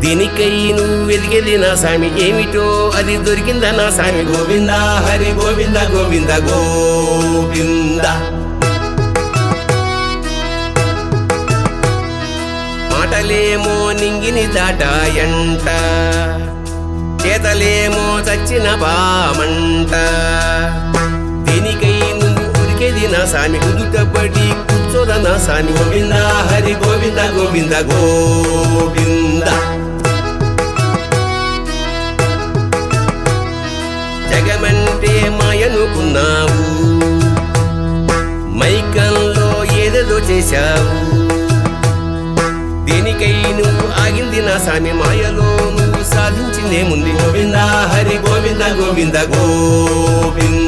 దీనికై నువ్వు వెతికేది నా స్వామి ఏమిటో అది దొరికిందా నా స్వామి గోవింద హరి గోవింద గోవింద గోవింద మాటలేమో నింగిని దాటాయంట చేతలేమో చచ్చిన పామంట దీనికై నువ్వు ఉరికేది నా స్వామి కుదుటపడి కూర్చోద నా స్వామి గోవింద హరి గోవింద గోవింద గోవింద జగమంటే మాయనుకున్నావు మైకంలో ఏదేదో చేశావు దేనికై నువ్వు ఆగింది నా స్వామి మాయలో నువ్వు సాధించిందేముంది గోవింద హరి గోవింద గోవింద గోవింద